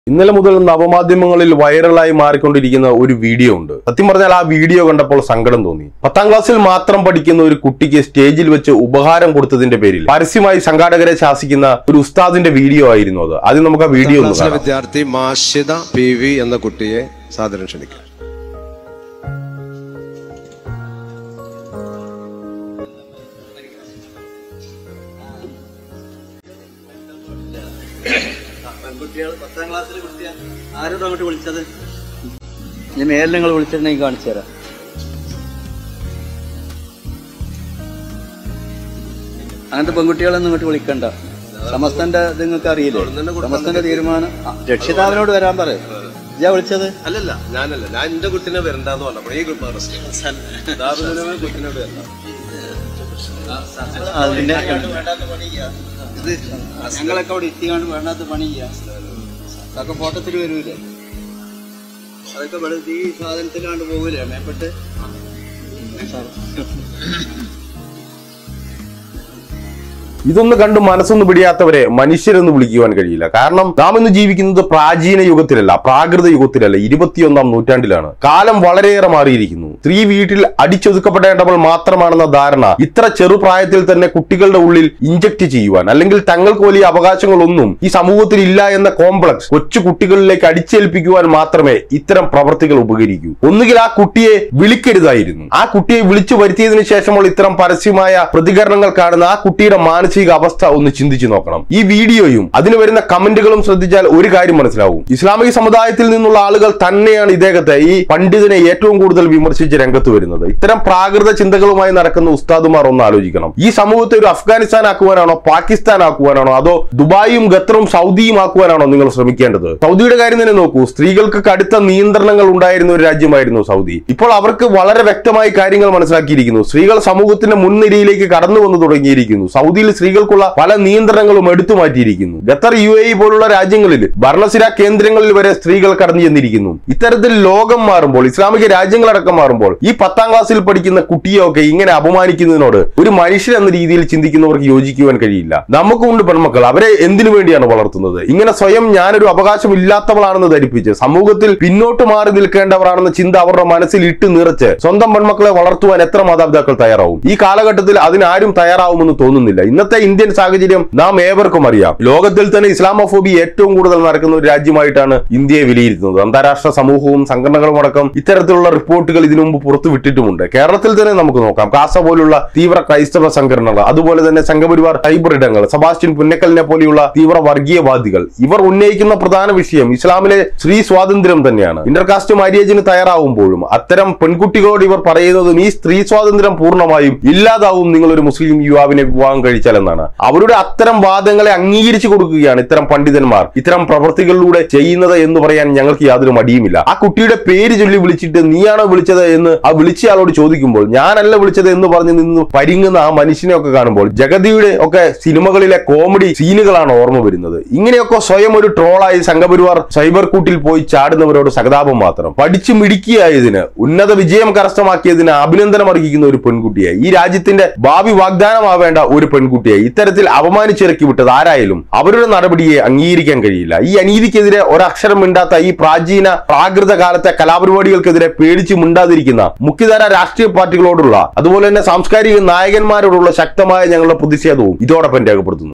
ഇന്നലെ മുതൽ നവമാധ്യമങ്ങളിൽ വൈറലായി മാറിക്കൊണ്ടിരിക്കുന്ന ഒരു വീഡിയോ ഉണ്ട് സത്യം പറഞ്ഞാൽ ആ വീഡിയോ കണ്ടപ്പോൾ സങ്കടം തോന്നി പത്താം ക്ലാസ്സിൽ മാത്രം പഠിക്കുന്ന ഒരു കുട്ടിക്ക് സ്റ്റേജിൽ വെച്ച് ഉപഹാരം കൊടുത്തതിന്റെ പേരിൽ പരസ്യമായി സംഘാടകരെ ശാസിക്കുന്ന ഒരു ഉസ്താദിന്റെ വീഡിയോ ആയിരുന്നു അത് ആദ്യം നമുക്ക് ആ വീഡിയോ ഒന്ന് ക്ലാസ്സിലെ കാണാം വിദ്യാർത്ഥി മാഷിത പി വി എന്ന കുട്ടിയെ സാദരം ക്ഷണിക്കാം പെൺകുട്ടികൾ പത്താം ക്ലാസ്സിൽ കുട്ടിയ ആരോടും അങ്ങോട്ട് വിളിച്ചത് ഇനി മേലിൽ നിങ്ങൾ വിളിച്ചിട്ടുണ്ടെങ്കിൽ കാണിച്ചു തരാം അങ്ങനത്തെ പെൺകുട്ടികളൊന്നും ഇങ്ങോട്ട് വിളിക്കണ്ട സമസ്തന്റെ ഇത് നിങ്ങൾക്ക് അറിയില്ലേ സമസ്തന്റെ തീരുമാനം ആ, രക്ഷിതാവിനോട് വരാൻ പറയും ഇജാ വിളിച്ചത് അല്ലല്ല ഞാനല്ല ഞാൻ എന്റെ കുട്ടിനെ വരണ്ടെന്ന് പറഞ്ഞപ്പോൾ ഈ ഗ്രൂപ്പ് കുട്ടിനോട് വരണ്ട അതിന്റെ ഇത് ഞങ്ങളൊക്കെ അവിടെ എത്തിക്കാണ്ട് വേണ്ടാത്ത പണി ചെയ്യാം അതൊക്കെ ഫോട്ടത്തിൽ വരൂലേ അതൊക്കെ വെളുത്തി ഈ സാധനത്തിലാണ്ട് പോകൂലേ മേപ്പെട്ട് ഇതൊന്ന് കണ്ട് മനസ്സൊന്ന് പിടിയാത്തവരെ മനുഷ്യരെന്ന് വിളിക്കുവാൻ കഴിയില്ല കാരണം നാം ഇന്ന് ജീവിക്കുന്നത് പ്രാചീന യുഗത്തിലല്ല പ്രാകൃത യുഗത്തിലല്ല ഇരുപത്തിയൊന്നാം നൂറ്റാണ്ടിലാണ് കാലം വളരെയേറെ മാറിയിരിക്കുന്നു സ്ത്രീ വീട്ടിൽ അടിച്ചൊതുക്കപ്പെടേണ്ടവൾ മാത്രമാണെന്ന ധാരണ ഇത്ര ചെറുപ്രായത്തിൽ തന്നെ കുട്ടികളുടെ ഉള്ളിൽ ഇഞ്ചക്ട് ചെയ്യുവാൻ അല്ലെങ്കിൽ തങ്ങൾക്ക് വലിയ അവകാശങ്ങളൊന്നും ഈ സമൂഹത്തിൽ ഇല്ല എന്ന കോംപ്ലക്സ് കൊച്ചു കുട്ടികളിലേക്ക് അടിച്ചേൽപ്പിക്കുവാൻ മാത്രമേ ഇത്തരം പ്രവർത്തികൾ ഉപകരിക്കൂ ഒന്നുകിൽ ആ കുട്ടിയെ വിളിക്കരുതായിരുന്നു ആ കുട്ടിയെ വിളിച്ചു വരുത്തിയതിനു ശേഷമുള്ള ഇത്തരം പരസ്യമായ പ്രതികരണങ്ങൾ കാണുന്ന ആ കുട്ടിയുടെ മാനസിക അവസ്ഥ ഒന്ന് ചിന്തിച്ചു നോക്കണം ഈ വീഡിയോയും അതിന് വരുന്ന കമന്റുകളും ശ്രദ്ധിച്ചാൽ ഒരു കാര്യം മനസ്സിലാവും ഇസ്ലാമിക സമുദായത്തിൽ നിന്നുള്ള ആളുകൾ തന്നെയാണ് ഇദ്ദേഹത്തെ ഈ പണ്ഡിതനെ ഏറ്റവും കൂടുതൽ വിമർശിച്ച് രംഗത്ത് വരുന്നത് ഇത്തരം പ്രാകൃത ചിന്തകളുമായി നടക്കുന്ന ഉസ്താദുമാർ ഒന്ന് ആലോചിക്കണം ഈ സമൂഹത്തെ ഒരു അഫ്ഗാനിസ്ഥാൻ ആക്കുവാനാണോ പാകിസ്ഥാൻ ആക്കുവാനാണോ അതോ ദുബായും ഖത്തറും സൗദിയും ആക്കുവാനാണോ നിങ്ങൾ ശ്രമിക്കേണ്ടത് സൗദിയുടെ കാര്യം തന്നെ നോക്കൂ സ്ത്രീകൾക്ക് കടുത്ത നിയന്ത്രണങ്ങൾ ഉണ്ടായിരുന്ന ഒരു രാജ്യമായിരുന്നു സൗദി ഇപ്പോൾ അവർക്ക് വളരെ വ്യക്തമായി കാര്യങ്ങൾ മനസ്സിലാക്കിയിരിക്കുന്നു സ്ത്രീകൾ സമൂഹത്തിന്റെ മുൻനിരയിലേക്ക് കടന്നു വന്നു തുടങ്ങിയിരിക്കുന്നു സൗദിയിൽ സ്ത്രീകൾക്കുള്ള പല നിയന്ത്രണങ്ങളും എടുത്തു മാറ്റിയിരിക്കുന്നു ഖത്തർ യു എ പോലുള്ള രാജ്യങ്ങളിൽ ഭരണസിര കേന്ദ്രങ്ങളിൽ വരെ സ്ത്രീകൾ കടന്നു ചെന്നിരിക്കുന്നു ഇത്തരത്തിൽ ലോകം മാറുമ്പോൾ ഇസ്ലാമിക രാജ്യങ്ങളടക്കം മാറുമ്പോൾ ഈ പത്താം ക്ലാസ്സിൽ പഠിക്കുന്ന കുട്ടിയൊക്കെ ഇങ്ങനെ അപമാനിക്കുന്നതിനോട് ഒരു മനുഷ്യൻ എന്ന രീതിയിൽ ചിന്തിക്കുന്നവർക്ക് യോജിക്കുവാൻ കഴിയില്ല നമുക്കുണ്ട് പെൺമക്കൾ അവരെ എന്തിനു വേണ്ടിയാണ് വളർത്തുന്നത് ഇങ്ങനെ സ്വയം ഞാനൊരു അവകാശമില്ലാത്തവളാണെന്ന് ധരിപ്പിച്ച് സമൂഹത്തിൽ പിന്നോട്ട് മാറി നിൽക്കേണ്ടവരാണെന്ന ചിന്ത അവരുടെ മനസ്സിൽ ഇട്ട് നിറച്ച് സ്വന്തം പെൺമക്കളെ വളർത്തുവാൻ എത്ര മാതാപിതാക്കൾ തയ്യാറാവും ഈ കാലഘട്ടത്തിൽ അതിനാരും തയ്യാറാവുമെന്ന് തോന്നുന്നില്ല ഇന്നത്തെ ഇന്ത്യൻ സാഹചര്യം നാം ഏവർക്കും അറിയാം ലോകത്തിൽ തന്നെ ഇസ്ലാമോഫോബി ഏറ്റവും കൂടുതൽ നടക്കുന്ന ഒരു രാജ്യമായിട്ടാണ് ഇന്ത്യയെ വിലയിരുത്തുന്നത് അന്താരാഷ്ട്ര സമൂഹവും സംഘടനകളും അടക്കം ഇത്തരത്തിലുള്ള റിപ്പോർട്ടുകൾ ഇതിനു മുമ്പ് പുറത്തു വിട്ടിട്ടുമുണ്ട് കേരളത്തിൽ തന്നെ നമുക്ക് നോക്കാം കാസ പോലുള്ള തീവ്ര ക്രൈസ്തവ സംഘടനകൾ അതുപോലെ തന്നെ സംഘപരിവാർ സൈബർ ഇടങ്ങൾ സെബാസ്റ്റ്യൻ പുന്നക്കലിനെ പോലെയുള്ള തീവ്ര വർഗീയവാദികൾ ഇവർ ഉന്നയിക്കുന്ന പ്രധാന വിഷയം ഇസ്ലാമിലെ സ്ത്രീ സ്വാതന്ത്ര്യം തന്നെയാണ് ഇന്റർകാസ്റ്റ് മാര്യേജിന് തയ്യാറാവുമ്പോഴും അത്തരം പെൺകുട്ടികളോട് ഇവർ പറയുന്നതും ഈ സ്ത്രീ സ്വാതന്ത്ര്യം പൂർണ്ണമായും ഇല്ലാതാവും നിങ്ങൾ ഒരു മുസ്ലിം യുവാവിനെ വിവാഹം കഴിച്ചാൽ എന്നാണ് അവരുടെ അത്തരം വാദങ്ങളെ അംഗീകരിച്ചു കൊടുക്കുകയാണ് ഇത്തരം പണ്ഡിതന്മാർ ഇത്തരം പ്രവൃത്തികളിലൂടെ ചെയ്യുന്നത് എന്ന് പറയാൻ ഞങ്ങൾക്ക് യാതൊരു മടിയുമില്ല ആ കുട്ടിയുടെ പേര് ചൊല്ലി വിളിച്ചിട്ട് നീയാണോ വിളിച്ചത് എന്ന് ആ വിളിച്ചയാളോട് ചോദിക്കുമ്പോൾ ഞാനല്ല വിളിച്ചത് എന്ന് പറഞ്ഞ് നിന്ന് പരിങ്ങുന്ന ആ മനുഷ്യനെ ഒക്കെ കാണുമ്പോൾ ജഗതിയുടെ ഒക്കെ സിനിമകളിലെ കോമഡി സീനുകളാണ് ഓർമ്മ വരുന്നത് ഇങ്ങനെയൊക്കെ സ്വയം ഒരു ട്രോളായി സംഘപരിവാർ സൈബർ കൂട്ടിൽ പോയി ചാടുന്നവരോട് സഹതാപം മാത്രം പഠിച്ചു മിടുക്കിയായതിന് ഉന്നത വിജയം കരസ്ഥമാക്കിയതിന് അഭിനന്ദനം അർഹിക്കുന്ന ഒരു പെൺകുട്ടിയെ ഈ രാജ്യത്തിന്റെ ഭാവി വാഗ്ദാനമാവേണ്ട ഒരു പെൺകുട്ടിയെ ഇത്തരത്തിൽ അപമാനിച്ചിറക്കി വിട്ടത് ആരായാലും അവരുടെ നടപടിയെ അംഗീകരിക്കാൻ കഴിയില്ല ഈ അനീതിക്കെതിരെ ഒരക്ഷരം മിണ്ടാത്ത ഈ പ്രാചീന പ്രാകൃത കാലത്തെ കലാപരിപാടികൾക്കെതിരെ പേടിച്ച് മിണ്ടാതിരിക്കുന്ന മുഖ്യധാര രാഷ്ട്രീയ പാർട്ടികളോടുള്ള അതുപോലെ തന്നെ സാംസ്കാരിക നായകന്മാരോടുള്ള ശക്തമായ ഞങ്ങളുടെ പ്രതിഷേധവും ഇതോടൊപ്പം രേഖപ്പെടുത്തുന്നു